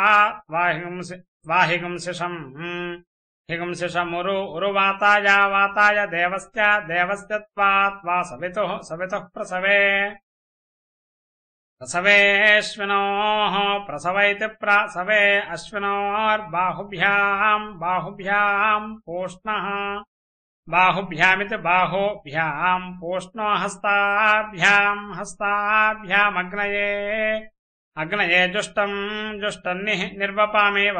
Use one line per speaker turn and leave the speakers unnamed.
వాహిగుంసిషం హిగుంసిషమురు ఉరువాతాయ వాతాయ దేవస్య దేవస్య త్వా సవితుః సవితుః ప్రసవే ప్రసవేऽश्विनोः ప్రసవైతి ప్రసవే అశ్వినోర్బాహుభ్యాम् బాహుభ్యాम् పూష్ణः బాహుభ్యామితి బాహోభ్యాम् పూష్ణో హస్తాభ్యాम् హస్తాభ్యామగ్నయే అగ్నయే జుష్టం జుష్టం నిర్వపామి